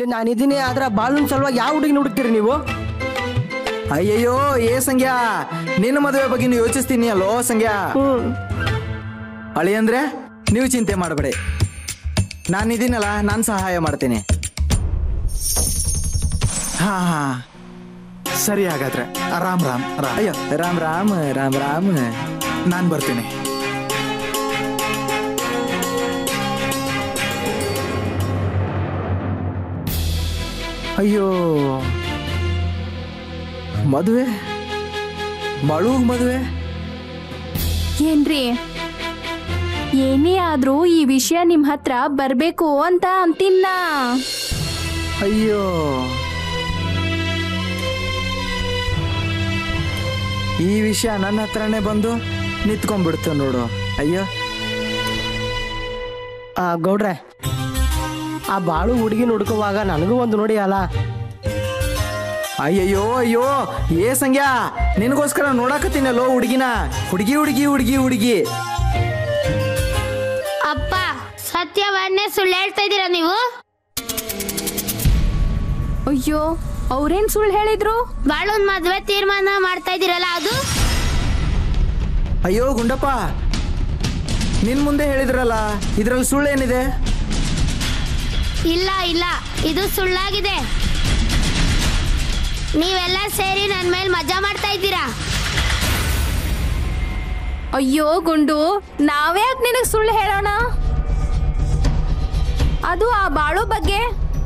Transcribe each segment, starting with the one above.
ನಾನಿದ್ದೀನಿ ಆದ್ರೆ ಬಾಳುನ್ ಸಲುವಾಗಿ ಯಾವ ಹುಡುಗಿನ ಹುಡುಕ್ತೀರಿ ನೀವು ಅಯ್ಯಯ್ಯೋ ಏ ಸಂಗ್ಯಾ ನಿನ್ನ ಮದುವೆ ಬಗ್ಗೆ ನೀವು ಯೋಚಿಸ್ತೀನಿ ಅಲ್ಲೋ ಸಂಗ್ಯಾ ಅಳಿ ಅಂದ್ರೆ ನೀವು ಚಿಂತೆ ಮಾಡಬೇಡಿ ನಾನಿದ್ದೀನಲ್ಲ ನಾನು ಸಹಾಯ ಮಾಡ್ತೀನಿ ಹಾ ಹಾ ಸರಿ ಹಾಗಾದ್ರೆ ರಾಮ್ ರಾಮ್ ರಾಮ್ ಅಯ್ಯೋ ರಾಮ್ ರಾಮ್ ರಾಮ್ ರಾಮ್ ನಾನು ಬರ್ತೀನಿ ಅಯ್ಯೋ ಮದುವೆ ಮಳುಗ್ ಮದುವೆ ಏನ್ರಿ ಏನೇ ಆದ್ರೂ ಈ ವಿಷಯ ನಿಮ್ ಹತ್ರ ಬರ್ಬೇಕು ಅಂತ ಅಂತಿನ್ನ ಅಯ್ಯೋ ಈ ವಿಷಯ ನನ್ನ ಹತ್ರನೇ ಬಂದು ನಿಂತ್ಕೊಂಡ್ಬಿಡ್ತು ನೋಡು ಅಯ್ಯೋ ಆ ಗೌಡ್ರೆ ಆ ಬಾಳು ಹುಡುಗಿನ ಹುಡುಕುವಾಗ ನನಗೂ ಒಂದು ನೋಡಿ ಅಲ್ಲ ಅಯ್ಯಯ್ಯೋ ಅಯ್ಯೋ ಏ ಸಂಗ್ಯಾ ನಿನಗೋಸ್ಕರ ನೋಡಾಕತ್ತೀನಲ್ಲೋ ಹುಡುಗಿನ ಹುಡುಗಿ ಹುಡುಗಿ ಹುಡುಗಿ ಹುಡುಗಿ ಅಪ್ಪ ಸತ್ಯವನ್ನೇ ಸುಳ್ಳು ಹೇಳ್ತಾ ಇದ್ದೀರಾ ನೀವು ಅಯ್ಯೋ ಅವ್ರೇನ್ ಸುಳ್ಳು ಹೇಳಿದ್ರು ಬಾಳೊಂದ್ ಮದ್ವೆ ತೀರ್ಮಾನ ಮಾಡ್ತಾ ಇದ್ದೀರಲ್ಲ ಅದು ಅಯ್ಯೋ ಗುಂಡಪ್ಪ ನಿನ್ ಮುಂದೆ ಹೇಳಿದ್ರಲ್ಲ ಇದ್ರಲ್ಲಿ ಸುಳ್ಳೇನಿದೆ ಇಲ್ಲ ಇಲ್ಲ ಇದು ಸುಳ್ಳಾಗಿದೆ ನೀವೆಲ್ಲ ಸೇರಿ ನನ್ನ ಮೇಲೆ ಮಜಾ ಮಾಡ್ತಾ ಇದ್ದೀರಾ ಅಯ್ಯೋ ಗುಂಡು ನಾವ್ಯಾಕ್ ನಿನಗ್ ಸುಳ್ಳು ಹೇಳೋಣ ಅದು ಆ ಬಾಳು ಬಗ್ಗೆ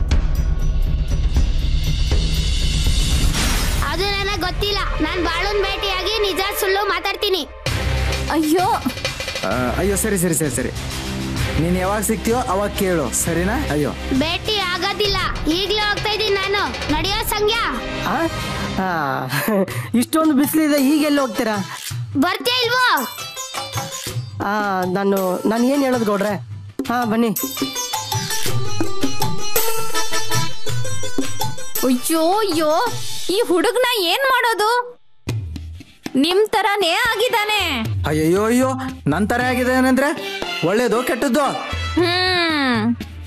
ಅದು ನನಗೆ ಗೊತ್ತಿಲ್ಲ ನಾನು ಬಾಳುನ್ ಭೇಟಿಯಾಗಿ ನಿಜ ಸುಳ್ಳು ಮಾತಾಡ್ತೀನಿ ಅಯ್ಯೋ ಆ, ಅಯ್ಯೋ ಸರಿ ಸರಿ ಸರಿ ಸರಿ ನೀನ್ ಯಾವಾಗ ಸಿಗ್ತೀಯೋ ಅವಾಗ ಕೇಳು ಸರಿನಾ ಅಯ್ಯೋ ಭೇಟಿ ಆಗೋದಿಲ್ಲ ಈಗ್ಲೇ ಹೋಗ್ತಾ ಇದ್ದೀನಿ ನಾನು ನಡೆಯೋ ಸಂಗ್ಯಾ ಆ? ಆ, ಇಷ್ಟೊಂದು ಬಿಸಿಲಿದೆ ಈಗೆಲ್ಲಿ ಹೋಗ್ತೀರಾ ಬರ್ತೀಯ ಇಲ್ವೋ ಆ, ನಾನು ನಾನು ಏನು ಹೇಳೋದು ಗೌಡ್ರೆ ಹಾಂ ಬನ್ನಿ ಅಯ್ಯೋ ಅಯ್ಯೋ ಈ ಹುಡುಗ್ನ ಏನ್ ಮಾಡೋದು ನಿಮ್ ತರಾನೇ ಆಗಿದ್ದಾನೆ ಅಯ್ಯಯ್ಯೋ ಅಯ್ಯೋ ನನ್ ತರ ಆಗಿದೆ ಏನಂದ್ರೆ ಒಳ್ಳೇದು ಕೆಟ್ಟದ್ದು ಹ್ಮ್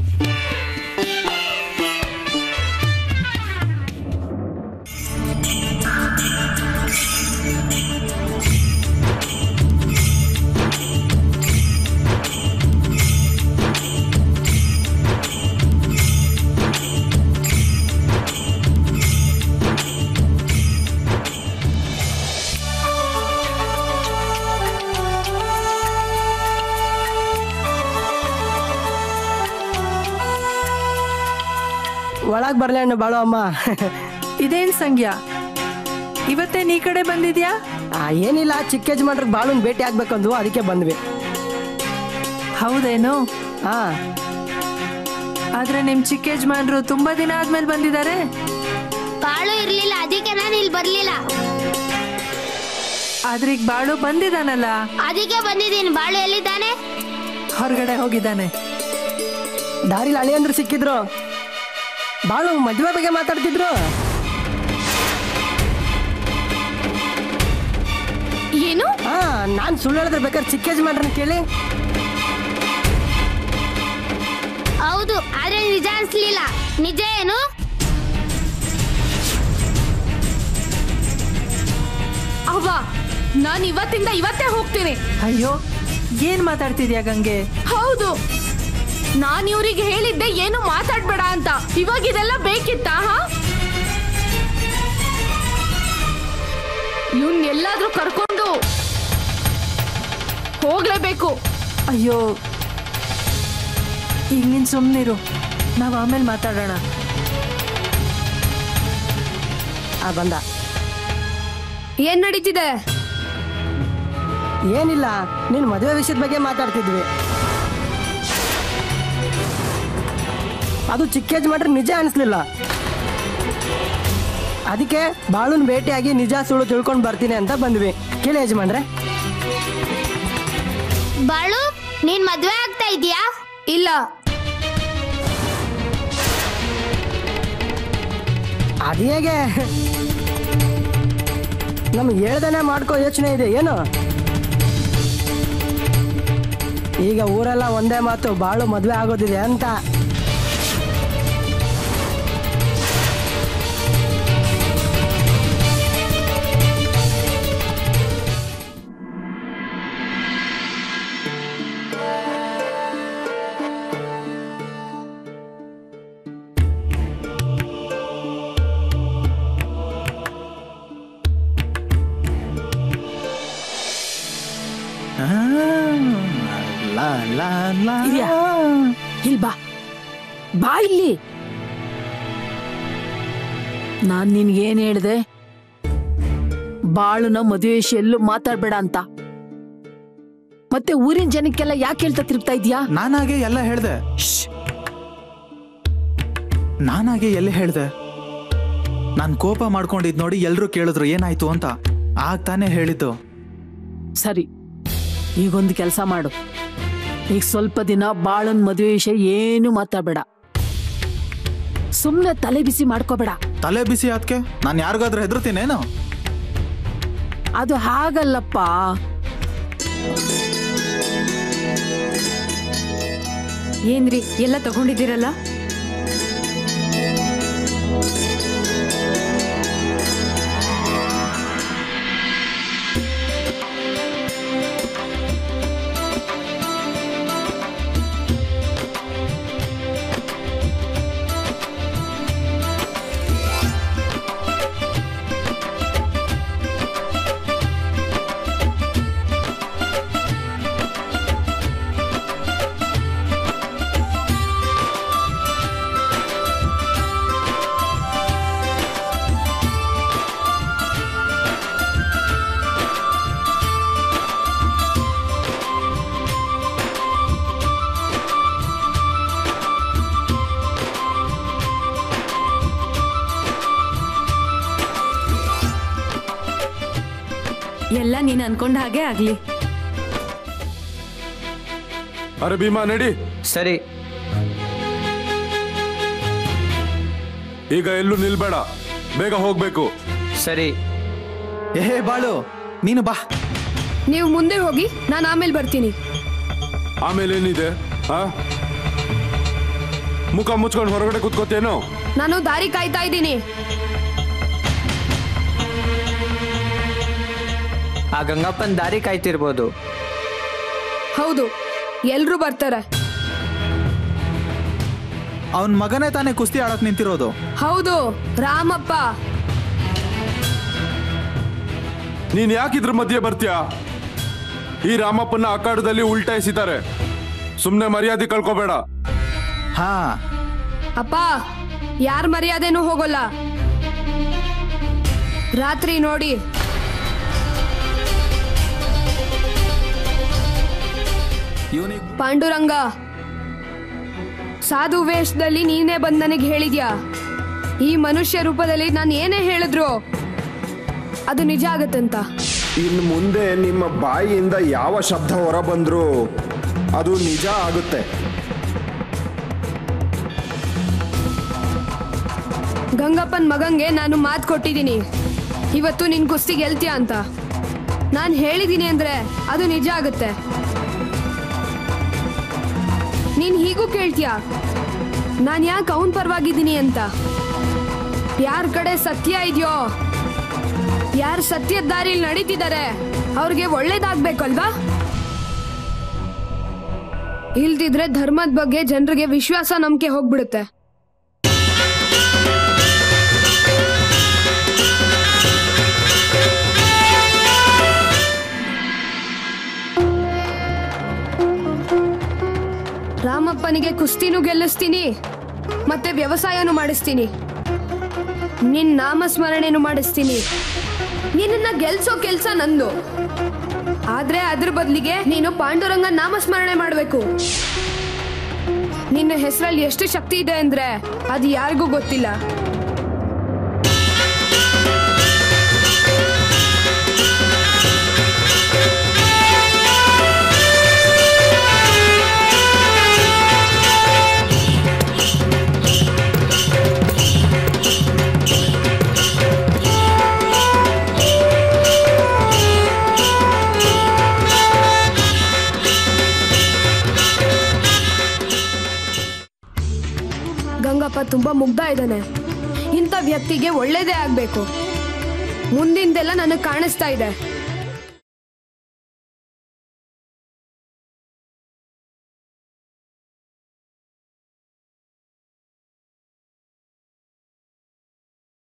ಒಳಗೆ ಬರಲೇ ಅಣ್ಣ ಬಾಳು ಅಮ್ಮ ಇದೇನ್ ಸಂಗ್ಯಾ ಇವತ್ತೇ ನೀ ಕಡೆ ಬಂದಿದ್ಯಾ ಆ, ಏನಿಲ್ಲ ಚಿಕ್ಕ ಯಜಮಾನ್ರಿಗೆ ಬಾಳುನ್ ಭೇಟಿ ಆಗ್ಬೇಕಂದು ಅದಕ್ಕೆ ಬಂದ್ವಿ ಹೌದೇನು ಹಾಂ ಆದ್ರೆ ನಿಮ್ ಚಿಕ್ಕ ಯಜಮಾನ್ರು ತುಂಬಾ ದಿನ ಆದ್ಮೇಲೆ ಬಂದಿದ್ದಾರೆ ಬಾಳು ಇರ್ಲಿಲ್ಲ ಅದಕ್ಕೆ ನಾನು ಇಲ್ಲಿ ಬರ್ಲಿಲ್ಲ ಆದ್ರೆ ಈಗ ಬಾಳು ಬಂದಿದಾನಲ್ಲ ಅದಕ್ಕೆ ಬಂದಿದ್ದೀನಿ ಬಾಳು ಎಲ್ಲಿದ್ದಾನೆ ಹೊರಗಡೆ ಹೋಗಿದ್ದಾನೆ ದಾರಿಲಿ ಅಳಿಯಂದ್ರು ಸಿಕ್ಕಿದ್ರು ಬಾಳು ಮದುವೆ ಬಗ್ಗೆ ಮಾತಾಡ್ತಿದ್ರು ಏನು ಹಾ ನಾನು ಸುಳ್ಳು ಹೇಳಿದ್ರೆ ಬೇಕಾದ್ರೆ ಚಿಕ್ಕ ಯಜಮಾನ್ರನ್ನ ಕೇಳಿ ಹೌದು ಆದ್ರೆ ನಿಜ ಅನ್ಸ್ಲಿಲ್ಲ ನಿಜ ಏನು ಅವ್ವ ನಾನ್ ಇವತ್ತಿಂದ ಇವತ್ತೇ ಹೋಗ್ತೀನಿ ಅಯ್ಯೋ ಏನ್ ಮಾತಾಡ್ತಿದ್ಯಾ ಗಂಗೆ ಹೌದು ನಾನ್ ಇವ್ರಿಗೆ ಹೇಳಿದ್ದೆ ಏನು ಮಾತಾಡ್ಬೇಡ ಅಂತ ಇವಾಗ ಇದೆಲ್ಲ ಬೇಕಿತ್ತಾ ಹಾ ಇವ್ನ್ ಎಲ್ಲಾದ್ರೂ ಕರ್ಕೊಂಡು ಹೋಗ್ಲೇಬೇಕು ಅಯ್ಯೋ ಈಗ ನೀನ್ ಸುಮ್ನಿರು ನಾವ್ ಆಮೇಲೆ ಮಾತಾಡೋಣ ಆ ಬಂದ ಏನ್ ನಡೀತಿದೆ ಏನಿಲ್ಲ ನೀನು ಮದುವೆ ವಿಷಯದ ಬಗ್ಗೆ ಮಾತಾಡ್ತಿದ್ವಿ ಅದು ಚಿಕ್ಕ ಯಜಮಾನ್ರಿಗೆ ನಿಜ ಅನಿಸ್ಲಿಲ್ಲ ಅದಕ್ಕೆ ಬಾಳುನ್ ಭೇಟಿಯಾಗಿ ನಿಜ ಸುಳ್ಳು ತಿಳ್ಕೊಂಡು ಬರ್ತೀನಿ ಅಂತ ಬಂದ್ವಿ ಕೇಳಿ ಯಜಮಾನ್ರೆ ಬಾಳು ನೀನ್ ಮದ್ವೆ ಆಗ್ತಾ ಇದೀಯಾ ಇಲ್ಲ ಅದು ಹೇಗೆ ನಮ್ಗೆ ಹೇಳ್ದೇನೆ ಮಾಡ್ಕೋ ಯೋಚನೆ ಇದೆ ಏನು ಈಗ ಊರೆಲ್ಲ ಒಂದೇ ಮಾತು ಬಾಳು ಮದುವೆ ಆಗೋದಿದೆ ಅಂತ ಆ, ಲಾ, ಲಾ, ಲಾ. ಇದ್ಯಾ? ಇಲ್ ಬಾ ಬಾ ಇಲ್ಲಿ ನಾನ್ ನಿನ್ಗೇನ್ ಹೇಳ್ದೆ ಬಾಳುನ ಮದುವೆ ವಿಷಯ ಎಲ್ಲೂ ಮಾತಾಡ್ಬೇಡ ಅಂತ ಮತ್ತೆ ಊರಿನ ಜನಕ್ಕೆಲ್ಲ ಯಾಕೆ ಹೇಳ್ತಾ ತಿರುಗ್ತಾ ಇದ್ಯಾ ನಾನಾಗೆ ಎಲ್ಲ ಹೇಳ್ದೆ ನಾನಾಗೆ ಎಲ್ಲಿ ಹೇಳ್ದೆ ನಾನ್ ಕೋಪ ಮಾಡ್ಕೊಂಡಿದ್ ನೋಡಿ ಎಲ್ರು ಕೇಳಿದ್ರು ಏನಾಯ್ತು ಅಂತ ಆಗ ತಾನೇ ಹೇಳಿದ್ದು ಸರಿ ಈಗೊಂದು ಕೆಲಸ ಮಾಡು ಈಗ ಸ್ವಲ್ಪ ದಿನ ಬಾಳನ್ ಮದುವೆ ವಿಷಯ ಏನು ಮಾತಾಡ್ಬೇಡ ಸುಮ್ನೆ ತಲೆ ಬಿಸಿ ಮಾಡ್ಕೋಬೇಡ ತಲೆ ಬಿಸಿ ಅದಕ್ಕೆ ನಾನು ಯಾರಿಗಾದ್ರೂ ಹೆದರ್ತೀನೇನು ಅದು ಹಾಗಲ್ಲಪ್ಪ ಏನ್ರಿ ಎಲ್ಲ ತಗೊಂಡಿದ್ದೀರಲ್ಲ ಎಲ್ಲ ನೀನ್ ಅನ್ಕೊಂಡ ಹಾಗೆ ಆಗ್ಲಿ ಅರೆ ಭೀಮಾ ನಡಿ ಸರಿ ಈಗ ಎಲ್ಲೂ ನಿಲ್ಬೇಡ ಬೇಗ ಹೋಗ್ಬೇಕು ಸರಿ ಏ ಬಾಳು ನೀನು ಬಾ ನೀವು ಮುಂದೆ ಹೋಗಿ ನಾನು ಆಮೇಲೆ ಬರ್ತೀನಿ ಆಮೇಲೆ ಏನಿದೆ ಆ ಮುಖ ಮುಚ್ಕೊಂಡು ಹೊರಗಡೆ ಕುತ್ಕೋತೇನೋ ನಾನು ದಾರಿ ಕಾಯ್ತಾ ಇದ್ದೀನಿ ಆ ಗಂಗಪ್ಪನ್ ದಾರಿ ಕಾಯ್ತಿರ್ಬೋದು ಹೌದು ಎಲ್ರೂ ಬರ್ತಾರೆ ಅವನ್ ಮಗನೇ ತಾನೇ ಕುಸ್ತಿ ಆಡಕ್ ನಿಂತಿರೋದು ಹೌದು ರಾಮಪ್ಪ ನೀನ್ ಯಾಕಿದ್ರ ಮಧ್ಯೆ ಬರ್ತೀಯಾ ಈ ರಾಮಪ್ಪನ ಅಖಾಡದಲ್ಲಿ ಉಲ್ಟಾ ಎಸಿತಾರೆ ಸುಮ್ನೆ ಮರ್ಯಾದೆ ಕಳ್ಕೊಬೇಡ ಹಾ ಅಪ್ಪ ಯಾರ ಮರ್ಯಾದೆನೂ ಹೋಗೋಲ್ಲ ರಾತ್ರಿ ನೋಡಿ ಇವನಿಗೆ ಪಾಂಡುರಂಗ ಸಾಧು ವೇಷದಲ್ಲಿ ನೀನೇ ಬಂದ್ ನನಗೆ ಹೇಳಿದ್ಯಾ ಈ ಮನುಷ್ಯ ರೂಪದಲ್ಲಿ ನಾನು ಏನೇ ಹೇಳಿದ್ರು ಅದು ನಿಜ ಆಗತ್ತಂತ ಇನ್ನು ಮುಂದೆ ನಿಮ್ಮ ಬಾಯಿಯಿಂದ ಯಾವ ಶಬ್ದ ಹೊರ ಬಂದರೂ ಅದು ನಿಜ ಆಗುತ್ತೆ ಗಂಗಪ್ಪನ್ ಮಗಂಗೆ ನಾನು ಮಾತು ಕೊಟ್ಟಿದ್ದೀನಿ ಇವತ್ತು ನಿನ್ ಕುಸ್ತಿ ಗೆಲ್ತೀಯ ಅಂತ ನಾನು ಹೇಳಿದ್ದೀನಿ ಅಂದ್ರೆ ಅದು ನಿಜ ಆಗುತ್ತೆ ನೀನ್ ಹೀಗೂ ಕೇಳ್ತೀಯ ನಾನು ಯಾಕೆ ಅವನ್ ಪರವಾಗಿದ್ದೀನಿ ಅಂತ ಯಾರ ಕಡೆ ಸತ್ಯ ಇದೆಯೋ ಯಾರು ಸತ್ಯದ ದಾರಿಲಿ ನಡೀತಿದ್ದಾರೆ ಅವ್ರಿಗೆ ಒಳ್ಳೇದಾಗ್ಬೇಕಲ್ವಾ ಇಲ್ದಿದ್ರೆ ಧರ್ಮದ ಬಗ್ಗೆ ಜನರಿಗೆ ವಿಶ್ವಾಸ ನಂಬಿಕೆ ಹೋಗ್ಬಿಡುತ್ತೆ ರಾಮಪ್ಪನಿಗೆ ಕುಸ್ತಿನೂ ಗೆಲ್ಲಿಸ್ತೀನಿ ಮತ್ತೆ ವ್ಯವಸಾಯನೂ ಮಾಡಿಸ್ತೀನಿ ನಿನ್ ನಾಮಸ್ಮರಣೆನೂ ಮಾಡಿಸ್ತೀನಿ ನಿನ್ನ ಗೆಲ್ಸೋ ಕೆಲ್ಸ ನಂದು ಆದ್ರೆ ಅದ್ರ ಬದಲಿಗೆ ನೀನು ಪಾಂಡುರಂಗ ನಾಮಸ್ಮರಣೆ ಮಾಡಬೇಕು ನಿನ್ನ ಹೆಸರಲ್ಲಿ ಎಷ್ಟು ಶಕ್ತಿ ಇದೆ ಅಂದ್ರೆ ಅದು ಯಾರಿಗೂ ಗೊತ್ತಿಲ್ಲ ಗಂಗಪ್ಪ ತುಂಬಾ ಮುಗ್ಧ ಇದ್ದಾನೆ ಇಂಥ ವ್ಯಕ್ತಿಗೆ ಒಳ್ಳೇದೇ ಆಗ್ಬೇಕು ಮುಂದಿಂದೆಲ್ಲ ನನಗೆ ಕಾಣಿಸ್ತಾ ಇದೆ